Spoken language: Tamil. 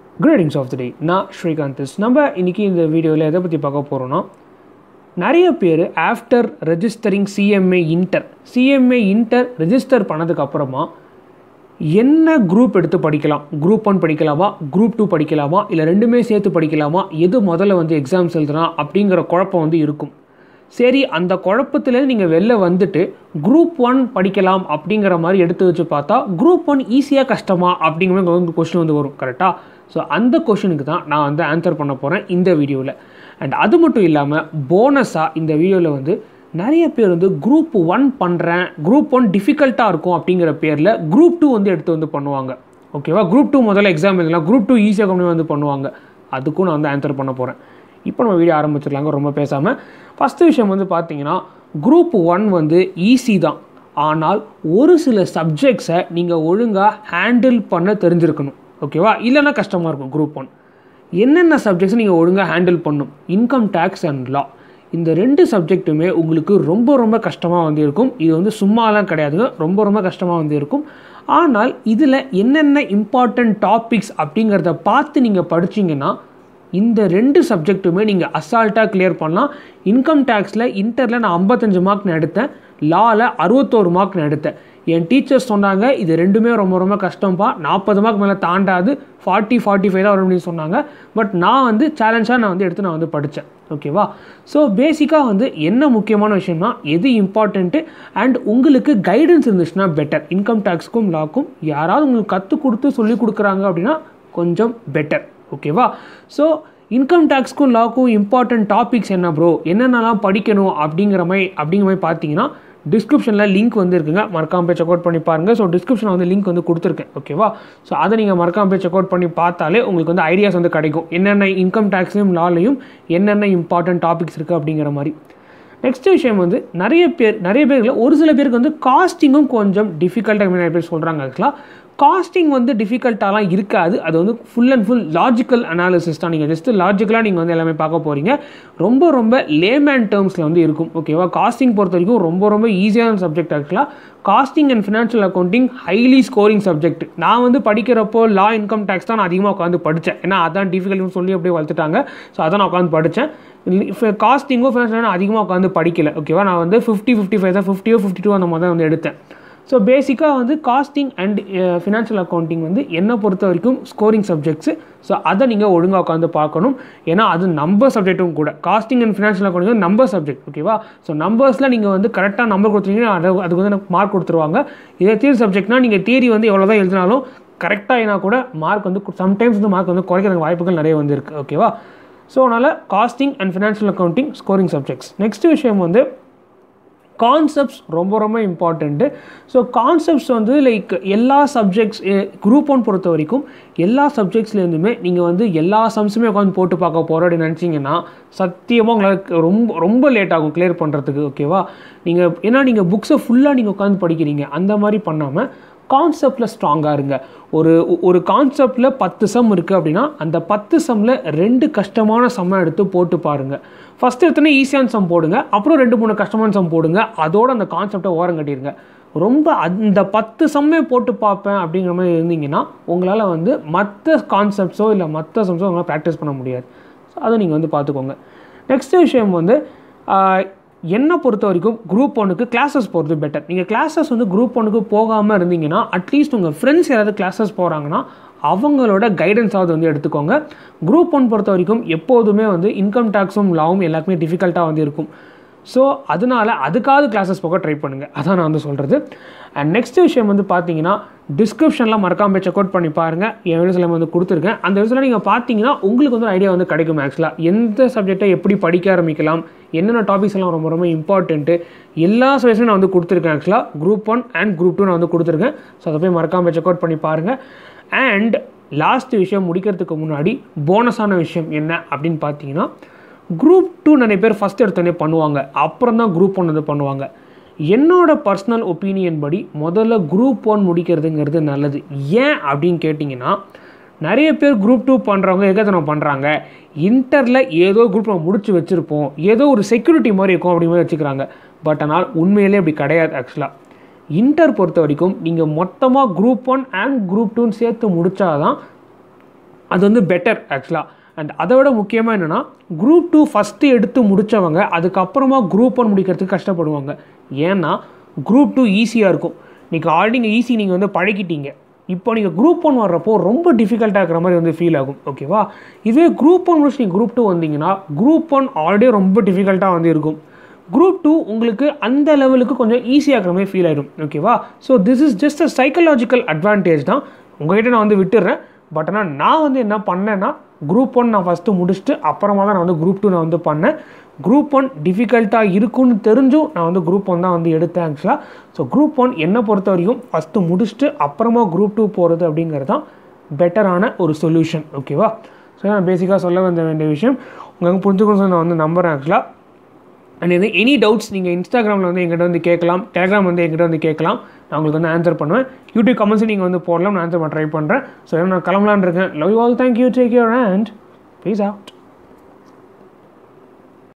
கிரேடிங்ஸ் ஆஃப் த டே நான் ஸ்ரீகாந்த் நம்ம இன்றைக்கி இந்த வீடியோவில் எதை பற்றி பார்க்க போகிறோன்னா நிறைய பேர் after registering CMA inter CMA inter register பண்ணதுக்கு அப்புறமா என்ன குரூப் எடுத்து படிக்கலாம் குரூப் ஒன் படிக்கலாமா குரூப் டூ படிக்கலாமா இல்லை ரெண்டுமே சேர்த்து படிக்கலாமா எது முதல்ல வந்து எக்ஸாம்ஸ் எழுதலாம் அப்படிங்கிற குழப்பம் வந்து இருக்கும் சரி அந்த குழப்பத்தில் நீங்கள் வெளில வந்துட்டு குரூப் ஒன் படிக்கலாம் அப்படிங்கிற மாதிரி எடுத்து வச்சு பார்த்தா குரூப் ஒன் ஈஸியாக கஷ்டமா அப்படிங்கிற மாதிரி கொஸ்டின் வந்து வரும் கரெக்டாக ஸோ அந்த கொஷனுக்கு தான் நான் வந்து ஆன்சர் பண்ண போகிறேன் இந்த வீடியோவில் அண்ட் அது மட்டும் இல்லாமல் போனஸாக இந்த வீடியோவில் வந்து நிறைய பேர் வந்து குரூப் ஒன் பண்ணுறேன் குரூப் ஒன் டிஃபிகல்ட்டாக இருக்கும் அப்படிங்கிற பேரில் குரூப் டூ வந்து எடுத்து வந்து பண்ணுவாங்க ஓகேவா குரூப் டூ முதல்ல எக்ஸாம் எழுதலாம் குரூப் டூ ஈஸியாக கொண்டு வந்து பண்ணுவாங்க அதுக்கும் நான் வந்து ஆன்சர் பண்ண போகிறேன் இப்போ நம்ம வீடியோ ஆரம்பிச்சிடலாங்க ரொம்ப பேசாமல் ஃபஸ்ட்டு விஷயம் வந்து பார்த்தீங்கன்னா குரூப் ஒன் வந்து ஈஸி தான் ஆனால் ஒரு சில சப்ஜெக்ட்ஸை நீங்கள் ஒழுங்காக ஹேண்டில் பண்ண தெரிஞ்சிருக்கணும் ஓகேவா இல்லைன்னா கஷ்டமாக இருக்கும் குரூப் ஒன் என்னென்ன சப்ஜெக்ட்ஸ் நீங்கள் ஒழுங்காக ஹேண்டில் பண்ணும் இன்கம் டேக்ஸ் அண்ட் லா இந்த ரெண்டு சப்ஜெக்ட்டுமே உங்களுக்கு ரொம்ப ரொம்ப கஷ்டமாக வந்து இருக்கும் இது வந்து சும்மாலாம் கிடையாதுங்க ரொம்ப ரொம்ப கஷ்டமாக வந்து இருக்கும் ஆனால் இதில் என்னென்ன இம்பார்ட்டண்ட் டாபிக்ஸ் அப்படிங்கிறத பார்த்து நீங்கள் படிச்சிங்கன்னா இந்த ரெண்டு சப்ஜெக்ட்டுமே நீங்கள் அசால்ட்டாக கிளியர் பண்ணலாம் இன்கம் டேக்ஸில் இன்டரில் நான் ஐம்பத்தஞ்சு மார்க் நான் எடுத்தேன் லாவில் அறுபத்தோரு மார்க் நான் எடுத்தேன் என் டீச்சர்ஸ் சொன்னாங்க இது ரெண்டுமே ரொம்ப ரொம்ப கஷ்டம்ப்பா நாற்பது மார்க் மேலே தாண்டாது ஃபார்ட்டி ஃபார்ட்டி ஃபைவ் தான் வரும் அப்படின்னு சொன்னாங்க பட் நான் வந்து சேலஞ்சாக நான் வந்து எடுத்து நான் வந்து படித்தேன் ஓகேவா ஸோ பேசிக்காக வந்து என்ன முக்கியமான விஷயம்னா எது இம்பார்ட்டண்ட்டு அண்ட் உங்களுக்கு கைடன்ஸ் இருந்துச்சுன்னா பெட்டர் இன்கம் டேக்ஸ்க்கும் லாக்கும் யாராவது உங்களுக்கு கற்றுக் கொடுத்து சொல்லி கொடுக்குறாங்க அப்படின்னா கொஞ்சம் பெட்டர் ஓகேவா ஸோ இன்கம் டேக்ஸ்க்கும் லாக்கும் இம்பார்ட்டன்ட் டாபிக்ஸ் என்ன ப்ரோ என்னென்னலாம் படிக்கணும் அப்படிங்கிற மாதிரி அப்படிங்கிற மாதிரி பார்த்தீங்கன்னா டிஸ்கிரிப்ஷனில் லிங்க் வந்து இருக்குங்க மறக்காம போய் செக் அவுட் பண்ணி பாருங்கள் ஸோ டிஸ்கிரிப்ஷனில் வந்து லிங்க் வந்து கொடுத்துருக்கேன் ஓகேவா ஸோ அதை நீங்கள் மறக்காம போய் செக் அவுட் பண்ணி பார்த்தாலே உங்களுக்கு வந்து ஐடியாஸ் வந்து கிடைக்கும் என்னென்ன இன்கம் டேக்ஸையும் லாலையும் என்னென்ன இம்பார்ட்டன்ட் டாபிக்ஸ் இருக்குது அப்படிங்கிற மாதிரி நெக்ஸ்ட் விஷயம் வந்து நிறைய பேர் நிறைய பேர்ல ஒரு சில பேருக்கு வந்து காஸ்டிங்கும் கொஞ்சம் டிஃபிகல்ட்டாக நிறைய பேர் சொல்கிறாங்க ஆக்சுவலாக காஸ்டிங் வந்து டிஃபிகல்ட்டாலாம் இருக்காது அது வந்து full and full logical analysis தான் நீங்கள் ஜஸ்ட்டு லாஜிக்கலாக நீங்கள் வந்து எல்லாமே பார்க்க போகிறீங்க ரொம்ப ரொம்ப லேமேன் டேர்ம்ஸில் வந்து இருக்கும் ஓகேவா காஸ்டிங் பொறுத்த வரைக்கும் ரொம்ப ரொம்ப ஈஸியான சப்ஜெக்ட் ஆக்சுவலாக costing and financial accounting highly scoring subject நான் வந்து படிக்கிறப்போ லா இன்கம் டேக்ஸ் தான் நான் அதிகமாக உட்காந்து படித்தேன் ஏன்னா அதான் டிஃபிகல்ட்னு சொல்லி அப்படியே வளர்த்துட்டாங்க ஸோ அதான் நான் உட்காந்து படித்தேன் காஸ்டிங்கோ ஃபினான்ஷியல் நான் அதிகமாக உட்காந்து படிக்கல ஓகேவா நான் வந்து ஃபிஃப்டி ஃபிஃப்டி ஃபைவ் தான் ஃபிஃப்டியோ ஃபிஃப்டி டூ அந்த மாதிரி தான் வந்து எடுத்தேன் ஸோ பேசிக்காக வந்து காஸ்டிங் அண்ட் ஃபினான்ஷியல் அக்கௌண்டிங் வந்து என்னை பொறுத்த வரைக்கும் ஸ்கோரிங் சப்ஜெக்ட்ஸு ஸோ அதை நீங்கள் ஒழுங்காக உட்காந்து பார்க்கணும் ஏன்னா அது நம்பர் சப்ஜெக்ட்டும் கூட காஸ்டிங் அண்ட் ஃபினான்ஷியல் அக்கௌண்டிங் வந்து நம்பர் சப்ஜெக்ட் ஓகேவா ஸோ நம்பர்ஸில் நீங்கள் வந்து கரெக்டாக நம்பர் கொடுத்தீங்கன்னா அது அதுக்கு வந்து எனக்கு மார்க் கொடுத்துருவாங்க இதே தியரி சப்ஜெக்ட்னா நீங்கள் தியரி வந்து எவ்வளோ தான் எழுதினாலும் கரெக்டாக கூட மார்க் வந்து சம்டைம்ஸ் வந்து மார்க் வந்து குறைக்கிறதுக்கு வாய்ப்புகள் நிறைய வந்து இருக்குது ஓகேவா ஸோ அதனால் costing and financial accounting scoring subjects next விஷயம் வந்து கான்செப்ட்ஸ் ரொம்ப ரொம்ப இம்பார்ட்டண்ட்டு ஸோ கான்செப்ட்ஸ் வந்து லைக் எல்லா சப்ஜெக்ட்ஸ் குரூப் ஒன் பொறுத்த வரைக்கும் எல்லா சப்ஜெக்ட்ஸ்லேருந்துமே நீங்கள் வந்து எல்லா சம்ஸுமே உட்காந்து போட்டு பார்க்க போகிறோம் அப்படின்னு நினச்சிங்கன்னா சத்தியமாக உங்களால் ரொம்ப ரொம்ப லேட் ஆகும் கிளியர் பண்ணுறதுக்கு ஓகேவா நீங்கள் ஏன்னா நீங்கள் புக்ஸை ஃபுல்லாக நீங்கள் உட்காந்து படிக்கிறீங்க அந்த மாதிரி பண்ணாமல் கான்செப்டில் ஸ்ட்ராங்காக இருங்க ஒரு ஒரு கான்செப்டில் பத்து சம் இருக்குது அப்படின்னா அந்த பத்து சம்மில் ரெண்டு கஷ்டமான சம்மை எடுத்து போட்டு பாருங்கள் ஃபஸ்ட் எடுத்தோன்னே ஈஸியான சம் போடுங்க அப்புறம் ரெண்டு மூணு கஷ்டமான சம் போடுங்க அதோட அந்த கான்செப்டை ஓரம் கட்டிடுங்க ரொம்ப அந்த பத்து சம்மே போட்டு பார்ப்பேன் அப்படிங்கிற மாதிரி இருந்தீங்கன்னா உங்களால் வந்து மற்ற கான்செப்ட்ஸோ இல்லை மற்ற சம்ஸோ உங்களால் ப்ராக்டிஸ் பண்ண முடியாது ஸோ அதை நீங்கள் வந்து பார்த்துக்கோங்க நெக்ஸ்ட் விஷயம் வந்து என்னை பொறுத்த வரைக்கும் குரூப் ஒனுக்கு கிளாஸஸ் போகிறது பெட்டர் நீங்கள் கிளாஸஸ் வந்து குரூப் ஒனுக்கு போகாமல் இருந்தீங்கன்னா அட்லீஸ்ட் உங்கள் ஃப்ரெண்ட்ஸ் யாராவது கிளாஸஸ் போகிறாங்கன்னா அவங்களோட கைடன்ஸாவது வந்து எடுத்துக்கோங்க குரூப் ஒன் பொறுத்த வரைக்கும் எப்போதுமே வந்து இன்கம் டேக்ஸும் லாவும் எல்லாருக்குமே டிஃபிகல்ட்டாக வந்து இருக்கும் ஸோ அதனால் அதுக்காவது கிளாஸஸ் போக ட்ரை பண்ணுங்கள் அதான் நான் வந்து சொல்கிறது அண்ட் நெக்ஸ்ட் விஷயம் வந்து பார்த்தீங்கன்னா டிஸ்கிரிப்ஷனில் மறக்காம போய் செக் அவுட் பண்ணி பாருங்கள் என் வீடியோஸில் வந்து கொடுத்துருக்கேன் அந்த விஷயத்தில் நீங்கள் பார்த்தீங்கன்னா உங்களுக்கு வந்து ஒரு ஐடியா வந்து கிடைக்கும் ஆக்சுவலாக எந்த சப்ஜெக்டை எப்படி படிக்க ஆரம்பிக்கலாம் என்னென்ன டாபிக்ஸ் எல்லாம் ரொம்ப ரொம்ப இம்பார்ட்டண்ட்டு எல்லா சஜஷனும் நான் வந்து கொடுத்துருக்கேன் ஆக்சுவலாக group one and group two நான் வந்து கொடுத்துருக்கேன் ஸோ அதை போய் மறக்காம செக் அவுட் பண்ணி பாருங்கள் அண்ட் லாஸ்ட் விஷயம் முடிக்கிறதுக்கு முன்னாடி போனஸான விஷயம் என்ன அப்படின்னு பார்த்தீங்கன்னா குரூப் டூ நிறைய பேர் ஃபஸ்ட் எடுத்தோடனே பண்ணுவாங்க அப்புறம் தான் குரூப் ஒன் வந்து பண்ணுவாங்க என்னோட பர்சனல் ஒப்பீனியன் படி முதல்ல குரூப் ஒன் முடிக்கிறதுங்கிறது நல்லது ஏன் அப்படின்னு கேட்டிங்கன்னா நிறைய பேர் குரூப் டூ பண்ணுறவங்க எக்கத்தனம் பண்ணுறாங்க இன்டரில் ஏதோ குரூப் நம்ம முடிச்சு வச்சுருப்போம் ஏதோ ஒரு செக்யூரிட்டி மாதிரி இருக்கும் அப்படி மாதிரி வச்சுக்கிறாங்க பட் ஆனால் உண்மையிலே அப்படி கிடையாது ஆக்சுவலாக இன்டர் பொறுத்த வரைக்கும் நீங்கள் மொத்தமாக குரூப் ஒன் அண்ட் குரூப் டூன்னு சேர்த்து முடித்தாதான் அது வந்து பெட்டர் ஆக்சுவலாக அண்ட் அதை விட முக்கியமாக என்னென்னா குரூப் டூ ஃபஸ்ட்டு எடுத்து முடித்தவங்க அதுக்கப்புறமா குரூப் ஒன் முடிக்கிறதுக்கு கஷ்டப்படுவாங்க ஏன்னா குரூப் டூ ஈஸியாக இருக்கும் நீங்கள் ஆல்ரெடி நீங்கள் ஈஸி நீங்கள் வந்து பழகிட்டீங்க இப்போ நீங்கள் குரூப் ஒன் வர்றப்போ ரொம்ப டிஃபிகல்ட்டாக இருக்கிற மாதிரி வந்து ஃபீல் ஆகும் ஓகேவா இதுவே குரூப் ஒன் முடிச்சு நீங்கள் குரூப் டூ வந்தீங்கன்னா குரூப் ஒன் ஆல்ரெடி ரொம்ப டிஃபிகல்ட்டாக வந்து இருக்கும் குரூப் டூ உங்களுக்கு அந்த லெவலுக்கு கொஞ்சம் ஈஸியாகிற மாதிரி ஃபீல் ஆகிடும் ஓகேவா so this is just a psychological advantage தான் உங்கள்கிட்ட நான் வந்து விட்டுடுறேன் பட் ஆனால் நான் வந்து என்ன பண்ணேன்னா குரூப் ஒன் நான் ஃபஸ்ட்டு முடிச்சுட்டு அப்புறமா தான் நான் வந்து குரூப் டூ நான் வந்து பண்ணேன் குரூப் ஒன் டிஃபிகல்ட்டாக இருக்குன்னு தெரிஞ்சும் நான் வந்து குரூப் ஒன் தான் வந்து எடுத்தேன் ஆக்சுவலாக ஸோ குரூப் ஒன் என்னை பொறுத்த வரைக்கும் ஃபஸ்ட்டு முடிச்சுட்டு அப்புறமா குரூப் டூ போகிறது அப்படிங்கிறது தான் பெட்டரான ஒரு சொல்யூஷன் ஓகேவா ஸோ நான் பேசிக்காக சொல்ல வந்த வேண்டிய விஷயம் உங்களுக்கு புரிஞ்சுக்கணும் நான் வந்து நம்புகிறேன் ஆக்சுவலாக அண்ட் இது எனி டவுட்ஸ் நீங்கள் இன்ஸ்டாகிராமில் வந்து எங்கிட்ட வந்து கேட்கலாம் டெலிகிராம் வந்து எங்கிட்ட வந்து கேட்கலாம் நான் உங்களுக்கு வந்து ஆன்சர் பண்ணுவேன் யூடியூப் கமெண்ட்ஸ் நீங்கள் வந்து போடலாம் நான் ஆன்சர் பண்ண ட்ரை பண்ணுறேன் ஸோ நான் கிளம்பலான் இருக்கேன் love you all thank you take your and peace out